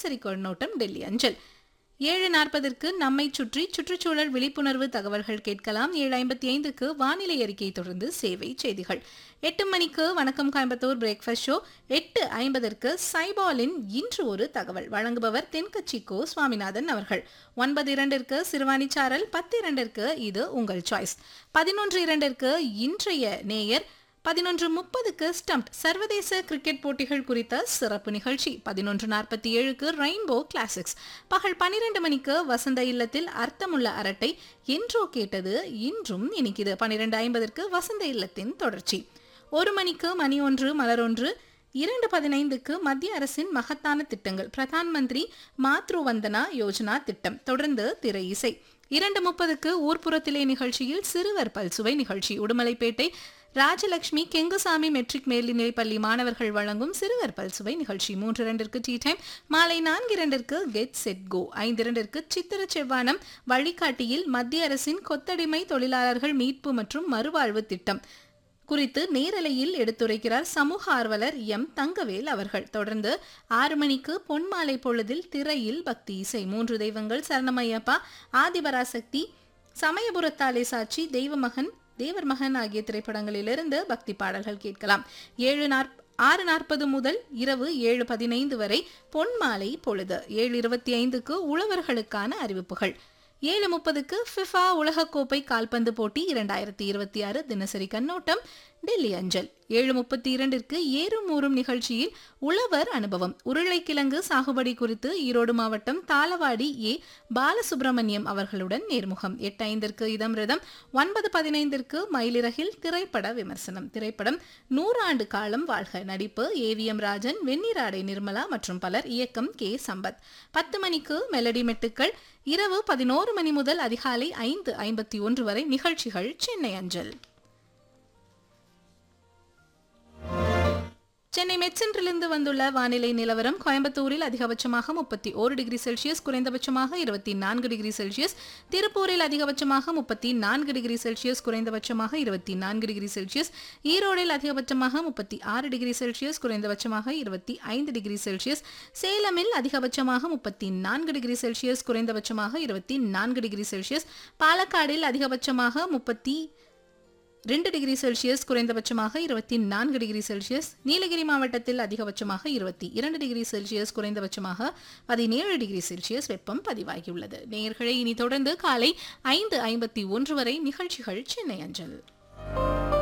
தினசரி கண்ணோட்டம் டெல்லி அஞ்சல் ஏழு நாற்பதற்கு நம்மை சுற்றி சுற்றுச்சூழல் விழிப்புணர்வு தகவல்கள் கேட்கலாம் ஏழு ஐம்பத்தி ஐந்துக்கு வானிலை அறிக்கை தொடர்ந்து சேவை செய்திகள் எட்டு மணிக்கு வணக்கம் கோயம்புத்தூர் பிரேக்ஃபாஸ்ட் ஷோ எட்டு ஐம்பதற்கு சைபாலின் இன்று ஒரு தகவல் வழங்குபவர் தென்கட்சி கோ சுவாமிநாதன் அவர்கள் ஒன்பது இரண்டிற்கு சிறுவாணிச்சாரல் பத்து இரண்டிற்கு இது உங்கள் சாய்ஸ் பதினொன்று இரண்டிற்கு இன்றைய நேயர் பதினொன்று முப்பதுக்கு ஸ்டம்ப் சர்வதேச கிரிக்கெட் போட்டிகள் குறித்த சிறப்பு நிகழ்ச்சி பதினொன்று நாற்பத்தி ஏழுக்கு ரெயின்போ கிளாசிக்ஸ் பகல் பனிரெண்டு மணிக்கு வசந்த இல்லத்தில் அர்த்தமுள்ள அரட்டை என்றோ கேட்டது இன்றும் இனிக்குது பனிரெண்டு ஐம்பதற்கு வசந்த இல்லத்தின் தொடர்ச்சி ஒரு மணிக்கு மணி ஒன்று மலர் ஒன்று இரண்டு பதினைந்துக்கு மத்திய அரசின் மகத்தான திட்டங்கள் பிரதான் மந்திரி மாத்ரு வந்தனா யோஜனா திட்டம் தொடர்ந்து திரை இசை இரண்டு முப்பதுக்கு ஊர்ப்புறத்திலே நிகழ்ச்சியில் சிறுவர் பல்சுவை நிகழ்ச்சி உடுமலைப்பேட்டை ராஜலட்சுமி கெங்குசாமி மெட்ரிக் மேல்நிலைப் பள்ளி மாணவர்கள் வழங்கும் சிறுவர் பல்சுவை நிகழ்ச்சி மூன்று இரண்டிற்கு டீ டைம் மாலை நான்கு இரண்டிற்கு கெட் செட் கோ ஐந்து இரண்டிற்கு சித்திர செவ்வானம் வழிகாட்டியில் மத்திய அரசின் கொத்தடிமை தொழிலாளர்கள் மீட்பு மற்றும் மறுவாழ்வு திட்டம் குறித்து நேரலையில் எடுத்துரைக்கிறார் சமூக ஆர்வலர் எம் தங்கவேல் அவர்கள் தொடர்ந்து ஆறு மணிக்கு பொன்மாலை பொழுதில் திரையில் பக்தி இசை மூன்று தெய்வங்கள் சரணமையப்பா ஆதிபராசக்தி சமயபுரத்தாலே சாட்சி தெய்வமகன் தேவர் மகன் ஆகிய திரைப்படங்களிலிருந்து பக்தி பாடல்கள் கேட்கலாம் ஏழு நாற் ஆறு நாற்பது முதல் இரவு ஏழு பதினைந்து வரை பொன்மாலை பொழுது ஏழு இருபத்தி ஐந்துக்கு உழவர்களுக்கான அறிவிப்புகள் ஏழு முப்பதுக்கு ஃபிஃபா உலகக்கோப்பை கால்பந்து போட்டி இரண்டாயிரத்தி இருபத்தி ஆறு தினசரி கண்ணோட்டம் டெல்லி அஞ்சல் ஏழு முப்பத்தி இரண்டிற்கு ஏறும் ஊறும் நிகழ்ச்சியில் உழவர் அனுபவம் உருளைக்கிழங்கு சாகுபடி குறித்து ஈரோடு மாவட்டம் தாளவாடி ஏ பாலசுப்ரமணியம் அவர்களுடன் நேர்முகம் எட்டு ஐந்திற்கு இதம்ரிதம் ஒன்பது பதினைந்திற்கு மயிலிறகில் திரைப்பட விமர்சனம் திரைப்படம் நூறாண்டு காலம் வாழ்க நடிப்பு ஏவிஎம் ராஜன் வெண்ணிராடை நிர்மலா மற்றும் பலர் இயக்கம் கே சம்பத் பத்து மணிக்கு மெலடி மெட்டுக்கள் இரவு பதினோரு மணி முதல் அதிகாலை ஐந்து ஐம்பத்தி ஒன்று வரை நிகழ்ச்சிகள் சென்னை அஞ்சல் சென்னை மெட்சென்றிலிருந்து வந்துள்ள வானிலை நிலவரம் கோயம்புத்தூரில் அதிகபட்சமாக முப்பத்தி ஒரு டிகிரி செல்சியஸ் குறைந்தபட்சமாக இருபத்தி நான்கு டிகிரி செல்சியஸ் திருப்பூரில் அதிகபட்சமாக முப்பத்தி நான்கு டிகிரி செல்சியஸ் குறைந்தபட்சமாக இருபத்தி நான்கு டிகிரி செல்சியஸ் ஈரோடில் அதிகபட்சமாக முப்பத்தி ஆறு டிகிரி செல்சியஸ் குறைந்தபட்சமாக இருபத்தி ஐந்து டிகிரி செல்சியஸ் சேலமில் அதிகபட்சமாக முப்பத்தி நான்கு டிகிரி செல்சியஸ் குறைந்தபட்சமாக இருபத்தி நான்கு டிகிரி செல்சியஸ் பாலக்காடில் அதிகபட்சமாக முப்பத்தி ரெண்டு டிகிரி செல்சியஸ் குறைந்தபட்சமாக இருபத்தி நான்கு டிகிரி செல்சியஸ் நீலகிரி மாவட்டத்தில் அதிகபட்சமாக இருபத்தி இரண்டு டிகிரி செல்சியஸ் குறைந்தபட்சமாக பதினேழு டிகிரி செல்சியஸ் வெப்பம் பதிவாகியுள்ளது நேயர்களை இனி தொடர்ந்து காலை ஐந்து ஐம்பத்தி ஒன்று வரை நிகழ்ச்சிகள் சென்னை அஞ்சல்